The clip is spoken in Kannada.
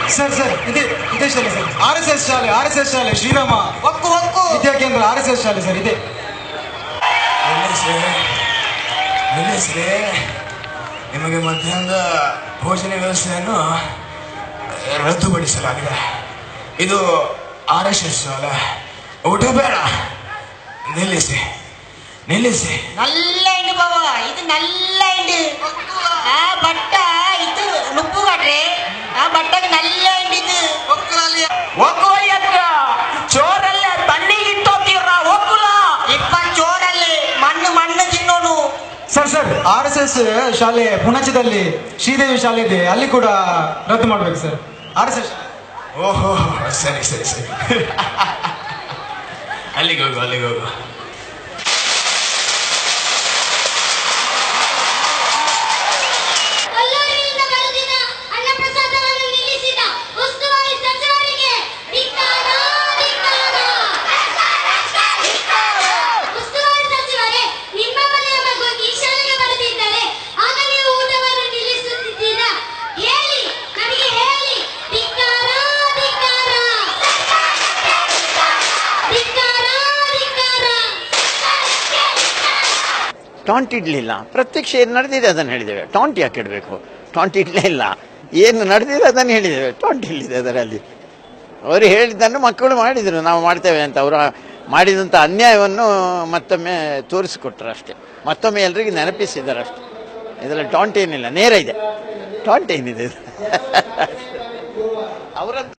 ಸರ್ ಸರ್ ಇದೆ ಇದೆ ಶಾಲೆ ಸರ್ ಆರ್ ಎಸ್ ಎಸ್ ಶಾಲೆ ಆರ್ ಎಸ್ ಎಸ್ ಶಾಲೆ ಶ್ರೀರಾಮ ಒಕ್ಕು ಒಕ್ಕು ವಿದ್ಯಾಕೇಂದ್ರ ಆರ್ ಎಸ್ ಎಸ್ ಶಾಲೆ ಸರ್ ಇದೆ ನಿಲ್ಲಿಸ್ರಿ ನಿಲ್ಲಿಸ್ರಿ ನಿಮಗೆ ಮಧ್ಯಾಹ್ನದ ಭೋಜನ ವ್ಯವಸ್ಥೆಯನ್ನು ರದ್ದುಪಡಿಸಲಾಗಿದೆ ಇದು ಆರ್ ಎಸ್ ಎಸ್ ಅಲ್ಲ ಊಟ ಬೇಡ ನಿಲ್ಲಿಸಿ ನಿಲ್ಲಿಸಿ నల్ల ఎండు బావ ఇది నల్ల ఎండు ఆ బట్ట ఇది నువ్వు కట్రే ఆ బట్టకి నల్ల ఎండు ఇది ಒಕ್ಕೋಯತ್ರ ಚೋರಲ್ಲ ತಣ್ಣಿಗೆ ಇಟ್ಟೋತಿರ ಒಕ್ಕುಲ ಇಪ್ಪ ಚೋರಲ್ಲಿ ಮಣ್ಣು ಮಣ್ಣು ತಿನ್ನೋನು sir sir R S S ಶಾಲೆ ಪುಣಚದಲ್ಲಿ ಶ್ರೀದೇವಿ ಶಾಲೆ ಇದೆ ಅಲ್ಲಿ ಕೂಡ ರದ್ದು ಮಾಡ್ಬೇಕು ಸರ್ ಆರ್ ಎಸ್ ಎಸ್ ಓಹೋ ಸರಿ ಸರಿ ಸರಿ ಅಲ್ಲಿಗೆ ಹೋಗು ಅಲ್ಲಿಗೆ ಹೋಗು ಕಲ್ಲೂರಿಯಿಂದ ಬರೆದಿದ್ದ ಅನ್ನಪ್ರಸಾದವನ್ನು ನಿಲ್ಲಿಸಿದ ಉಸ್ತುವಾರಿ ಸಚಿವರಿಗೆ ಧಿಕ್ಕಾರ, ಧಿಕ್ಕಾರ. ಉಸ್ತುವಾರಿ ಸಚಿವರೇ ನಿಮ್ಮ ಮನೆಯ ಮಗು ಈ ಶಾಲೆಗೆ ಬರೆದಿದ್ದರೆ ಆಗ ನೀವು ಊಟವನ್ನು ನಿಲ್ಲಿಸುತ್ತಿದ್ದೀರಾ ಹೇಳಿ ನನಗೆ ಹೇಳಿ ಧಿಕ್ಕಾರ, ಧಿಕ್ಕಾರ. ಧಿಕ್ಕಾರ, ಧಿಕ್ಕಾರ. ಟಾಂಟ್ ಇಡಲಿಲ್ಲ ಪ್ರತ್ಯಕ್ಷ ಏನು ನಡೆದಿದೆ ಅದನ್ನು ಹೇಳಿದ್ದೇವೆ ಟಾಂಟ್ ಯಾಕೆ ಇಡಬೇಕು ಟಾಂಟ್ ಇಡಲೇ ಇಲ್ಲ ಏನು ನಡೆದಿದೆ ಅದನ್ನು ಹೇಳಿದ್ದೇವೆ ಟಾಂಟ್ ಇಲ್ಲಿದೆ ಅದರಲ್ಲಿ ಅವರು ಹೇಳಿದ್ದನ್ನು ಮಕ್ಕಳು ಮಾಡಿದರು ನಾವು ಮಾಡ್ತೇವೆ ಅಂತ ಅವರು ಮಾಡಿದಂಥ ಅನ್ಯಾಯವನ್ನು ಮತ್ತೊಮ್ಮೆ ತೋರಿಸಿಕೊಟ್ರು ಅಷ್ಟೇ ಮತ್ತೊಮ್ಮೆ ಎಲ್ರಿಗೂ ನೆನಪಿಸಿದ್ದಾರೆ ಅಷ್ಟೇ ಇದರಲ್ಲಿ ಟಾಂಟ್ ಏನಿಲ್ಲ ನೇರ ಇದೆ ಟಾಂಟ್ ಏನಿದೆ ಇದು